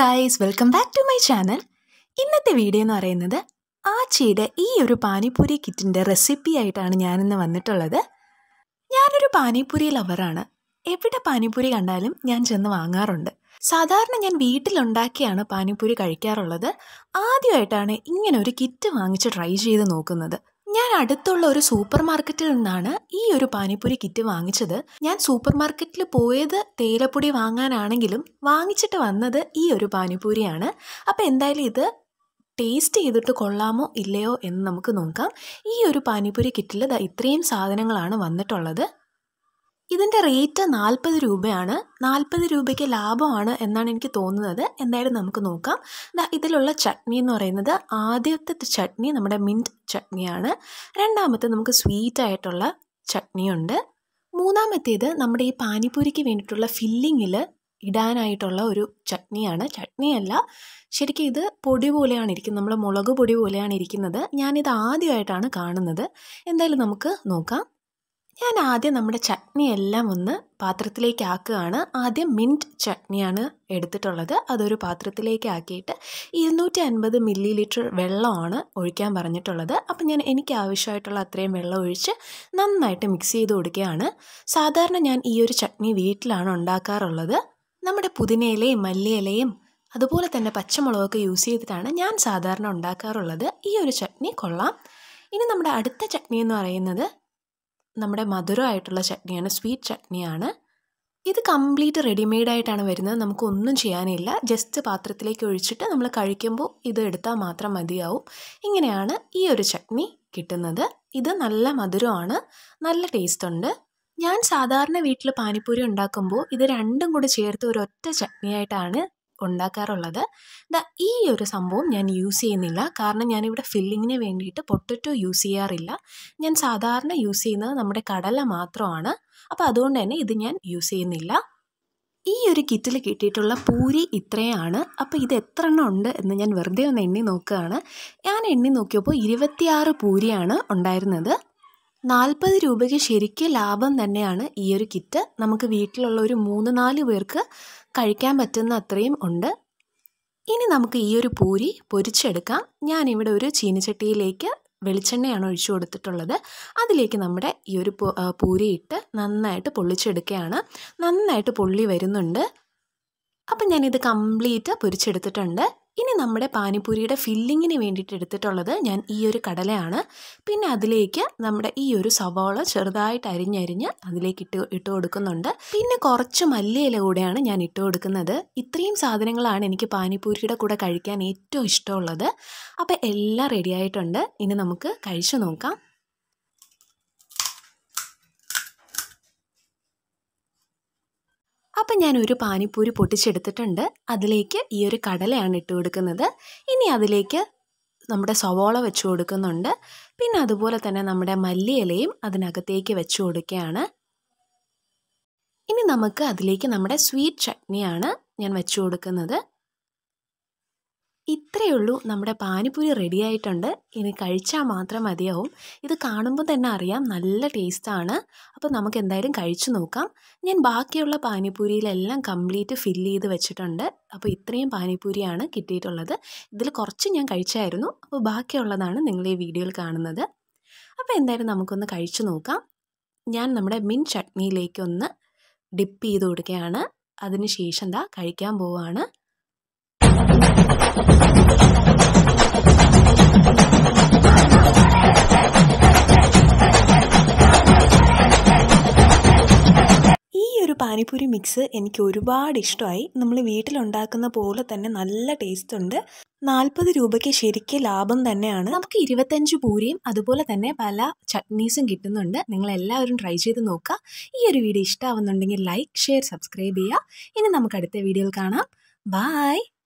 guys welcome back to my channel ഇന്നത്തെ video എന്ന് പറയുന്നത് ആച്ചിയുടെ ഈ ഒരു പാനിപ്പൂരി കിറ്റിൻ്റെ റെസിപ്പി ആയിട്ടാണ് ഞാനിന്ന് വന്നിട്ടുള്ളത് ഞാനൊരു പാനിപ്പൂരി ലവറാണ് എവിടെ പാനിപ്പൂരി കണ്ടാലും ഞാൻ ചെന്ന് വാങ്ങാറുണ്ട് സാധാരണ ഞാൻ വീട്ടിലുണ്ടാക്കിയാണ് പാനിപ്പൂരി കഴിക്കാറുള്ളത് ആദ്യമായിട്ടാണ് ഇങ്ങനെ ഒരു കിറ്റ് വാങ്ങിച്ച് ട്രൈ ചെയ്ത് നോക്കുന്നത് ഞാൻ അടുത്തുള്ള ഒരു സൂപ്പർ മാർക്കറ്റിൽ നിന്നാണ് ഈ ഒരു പാനിപ്പൂരി കിറ്റ് വാങ്ങിച്ചത് ഞാൻ സൂപ്പർ മാർക്കറ്റിൽ പോയത് തേയിലപ്പൊടി വാങ്ങാനാണെങ്കിലും വാങ്ങിച്ചിട്ട് വന്നത് ഈ ഒരു പാനിപ്പൂരിയാണ് അപ്പോൾ എന്തായാലും ഇത് ടേസ്റ്റ് ചെയ്തിട്ട് കൊള്ളാമോ ഇല്ലയോ എന്ന് നമുക്ക് നോക്കാം ഈ ഒരു പാനിപ്പൂരി കിറ്റിൽ ദാ ഇത്രയും സാധനങ്ങളാണ് വന്നിട്ടുള്ളത് ഇതിൻ്റെ റേറ്റ് നാൽപ്പത് രൂപയാണ് നാൽപ്പത് രൂപയ്ക്ക് ലാഭമാണ് എന്നാണ് എനിക്ക് തോന്നുന്നത് എന്തായാലും നമുക്ക് നോക്കാം ദാ ഇതിലുള്ള ചട്നി എന്ന് പറയുന്നത് ആദ്യത്തെ ചട്നി നമ്മുടെ മിൻറ്റ് ചട്നിയാണ് രണ്ടാമത്തെ നമുക്ക് സ്വീറ്റ് ആയിട്ടുള്ള ചട്നിയുണ്ട് മൂന്നാമത്തേത് നമ്മുടെ ഈ പാനിപ്പൂരിക്ക് വേണ്ടിയിട്ടുള്ള ഫില്ലിങ്ങിൽ ഇടാനായിട്ടുള്ള ഒരു ചട്നിയാണ് ചട്നിയല്ല ശരിക്കും ഇത് പൊടി പോലെയാണ് ഇരിക്കുന്നത് നമ്മൾ മുളക് പൊടി പോലെയാണ് ഇരിക്കുന്നത് ഞാനിത് ആദ്യമായിട്ടാണ് കാണുന്നത് എന്തായാലും നമുക്ക് നോക്കാം ഞാൻ ആദ്യം നമ്മുടെ ചട്നി എല്ലാം ഒന്ന് പാത്രത്തിലേക്ക് ആക്കുകയാണ് ആദ്യം മിൻറ്റ് ചട്നിയാണ് എടുത്തിട്ടുള്ളത് അതൊരു പാത്രത്തിലേക്ക് ആക്കിയിട്ട് ഇരുന്നൂറ്റി അൻപത് മില്ലി ലിറ്റർ വെള്ളമാണ് ഒഴിക്കാൻ പറഞ്ഞിട്ടുള്ളത് അപ്പം ഞാൻ എനിക്ക് ആവശ്യമായിട്ടുള്ള അത്രയും വെള്ളം ഒഴിച്ച് നന്നായിട്ട് മിക്സ് ചെയ്ത് കൊടുക്കുകയാണ് സാധാരണ ഞാൻ ഈ ഒരു ചട്നി വീട്ടിലാണ് ഉണ്ടാക്കാറുള്ളത് നമ്മുടെ പുതിനയിലയും മല്ലിയിലയും അതുപോലെ തന്നെ പച്ചമുളകൊക്കെ യൂസ് ചെയ്തിട്ടാണ് ഞാൻ സാധാരണ ഉണ്ടാക്കാറുള്ളത് ഈ ഒരു ചട്നി കൊള്ളാം ഇനി നമ്മുടെ അടുത്ത ചട്നി എന്ന് പറയുന്നത് നമ്മുടെ മധുരമായിട്ടുള്ള ചട്നിയാണ് സ്വീറ്റ് ചട്നിയാണ് ഇത് കംപ്ലീറ്റ് റെഡിമെയ്ഡ് ആയിട്ടാണ് വരുന്നത് നമുക്ക് ഒന്നും ചെയ്യാനില്ല ജസ്റ്റ് പാത്രത്തിലേക്ക് ഒഴിച്ചിട്ട് നമ്മൾ കഴിക്കുമ്പോൾ ഇത് എടുത്താൽ മാത്രം മതിയാവും ഇങ്ങനെയാണ് ഈ ഒരു ചട്നി കിട്ടുന്നത് ഇത് നല്ല മധുരമാണ് നല്ല ടേസ്റ്റ് ഉണ്ട് ഞാൻ സാധാരണ വീട്ടിൽ പാനിപ്പൂരി ഉണ്ടാക്കുമ്പോൾ ഇത് രണ്ടും കൂടി ചേർത്ത് ഒരു ഒറ്റ ചട്നിയായിട്ടാണ് ഉണ്ടാക്കാറുള്ളത് ദാ ഈ ഒരു സംഭവം ഞാൻ യൂസ് ചെയ്യുന്നില്ല കാരണം ഞാനിവിടെ ഫില്ലിങ്ങിന് വേണ്ടിയിട്ട് പൊട്ടറ്റോ യൂസ് ചെയ്യാറില്ല ഞാൻ സാധാരണ യൂസ് ചെയ്യുന്നത് നമ്മുടെ കടല മാത്രമാണ് അപ്പോൾ അതുകൊണ്ട് തന്നെ ഇത് ഞാൻ യൂസ് ചെയ്യുന്നില്ല ഈ ഒരു കിറ്റിൽ കിട്ടിയിട്ടുള്ള പൂരി ഇത്രയാണ് അപ്പോൾ ഇത് എത്ര എണ്ണം ഉണ്ട് എന്ന് ഞാൻ വെറുതെ ഒന്ന് എണ്ണി നോക്കുകയാണ് ഞാൻ എണ്ണി നോക്കിയപ്പോൾ ഇരുപത്തിയാറ് പൂരിയാണ് ഉണ്ടായിരുന്നത് നാൽപ്പത് രൂപയ്ക്ക് ശരിക്കും ലാഭം തന്നെയാണ് ഈ ഒരു കിറ്റ് നമുക്ക് വീട്ടിലുള്ള ഒരു മൂന്ന് നാല് പേർക്ക് കഴിക്കാൻ പറ്റുന്ന അത്രയും ഉണ്ട് ഇനി നമുക്ക് ഈ ഒരു പൂരി പൊരിച്ചെടുക്കാം ഞാനിവിടെ ഒരു ചീനച്ചട്ടിയിലേക്ക് വെളിച്ചെണ്ണയാണ് ഒഴിച്ചു കൊടുത്തിട്ടുള്ളത് അതിലേക്ക് നമ്മുടെ ഈ ഒരു പൂരി ഇട്ട് നന്നായിട്ട് പൊള്ളിച്ചെടുക്കുകയാണ് നന്നായിട്ട് പൊള്ളി വരുന്നുണ്ട് അപ്പം ഞാനിത് കംപ്ലീറ്റ് പൊരിച്ചെടുത്തിട്ടുണ്ട് ഇനി നമ്മുടെ പാനിപ്പൂരിയുടെ ഫില്ലിങ്ങിന് വേണ്ടിയിട്ട് എടുത്തിട്ടുള്ളത് ഞാൻ ഈ ഒരു കടലയാണ് പിന്നെ അതിലേക്ക് നമ്മുടെ ഈ ഒരു സവാള ചെറുതായിട്ട് അരിഞ്ഞരിഞ്ഞ് അതിലേക്ക് ഇട്ട് ഇട്ട് കൊടുക്കുന്നുണ്ട് പിന്നെ കുറച്ച് മല്ലിയില കൂടെയാണ് ഞാൻ ഇട്ട് കൊടുക്കുന്നത് ഇത്രയും സാധനങ്ങളാണ് എനിക്ക് പാനിപ്പൂരിയുടെ കൂടെ കഴിക്കാൻ ഏറ്റവും ഇഷ്ടമുള്ളത് അപ്പോൾ എല്ലാം റെഡി ആയിട്ടുണ്ട് ഇനി നമുക്ക് കഴിച്ചു നോക്കാം അപ്പം ഞാൻ ഒരു പാനിപ്പൂരി പൊട്ടിച്ചെടുത്തിട്ടുണ്ട് അതിലേക്ക് ഈ ഒരു കടലയാണ് ഇട്ട് കൊടുക്കുന്നത് ഇനി അതിലേക്ക് നമ്മുടെ സവോള വെച്ച് കൊടുക്കുന്നുണ്ട് പിന്നെ അതുപോലെ തന്നെ നമ്മുടെ മല്ലിയിലയും അതിനകത്തേക്ക് വെച്ച് കൊടുക്കുകയാണ് ഇനി നമുക്ക് അതിലേക്ക് നമ്മുടെ സ്വീറ്റ് ചട്നിയാണ് ഞാൻ വെച്ച് കൊടുക്കുന്നത് ഇത്രയേ ഉള്ളൂ നമ്മുടെ പാനിപ്പൂരി റെഡി ആയിട്ടുണ്ട് ഇനി കഴിച്ചാൽ മാത്രം മതിയാവും ഇത് കാണുമ്പോൾ തന്നെ അറിയാം നല്ല ടേസ്റ്റാണ് അപ്പോൾ നമുക്ക് എന്തായാലും കഴിച്ചു നോക്കാം ഞാൻ ബാക്കിയുള്ള പാനിപ്പൂരിയിലെല്ലാം കംപ്ലീറ്റ് ഫില്ല് ചെയ്ത് വെച്ചിട്ടുണ്ട് അപ്പോൾ ഇത്രയും പാനിപ്പൂരിയാണ് കിട്ടിയിട്ടുള്ളത് ഇതിൽ കുറച്ച് ഞാൻ കഴിച്ചായിരുന്നു അപ്പോൾ ബാക്കിയുള്ളതാണ് നിങ്ങൾ ഈ വീഡിയോയിൽ കാണുന്നത് അപ്പോൾ എന്തായാലും നമുക്കൊന്ന് കഴിച്ചു നോക്കാം ഞാൻ നമ്മുടെ മിൻ ചട്നിയിലേക്കൊന്ന് ഡിപ്പ് ചെയ്ത് കൊടുക്കുകയാണ് അതിന് ശേഷം എന്താ കഴിക്കാൻ പോവുകയാണ് ഈ ഒരു പാനിപ്പൂരി മിക്സ് എനിക്ക് ഒരുപാട് ഇഷ്ടമായി നമ്മൾ വീട്ടിലുണ്ടാക്കുന്ന പോലെ തന്നെ നല്ല ടേസ്റ്റ് ഉണ്ട് നാൽപ്പത് രൂപയ്ക്ക് ശരിക്കും ലാഭം തന്നെയാണ് നമുക്ക് ഇരുപത്തഞ്ച് പൂരിയും അതുപോലെ തന്നെ പല ചട്നീസും കിട്ടുന്നുണ്ട് നിങ്ങൾ എല്ലാവരും ട്രൈ ചെയ്ത് നോക്കുക ഈ ഒരു വീഡിയോ ഇഷ്ടമാവുന്നുണ്ടെങ്കിൽ ലൈക്ക് ഷെയർ സബ്സ്ക്രൈബ് ചെയ്യുക ഇനി നമുക്ക് അടുത്ത വീഡിയോയിൽ കാണാം ബായ്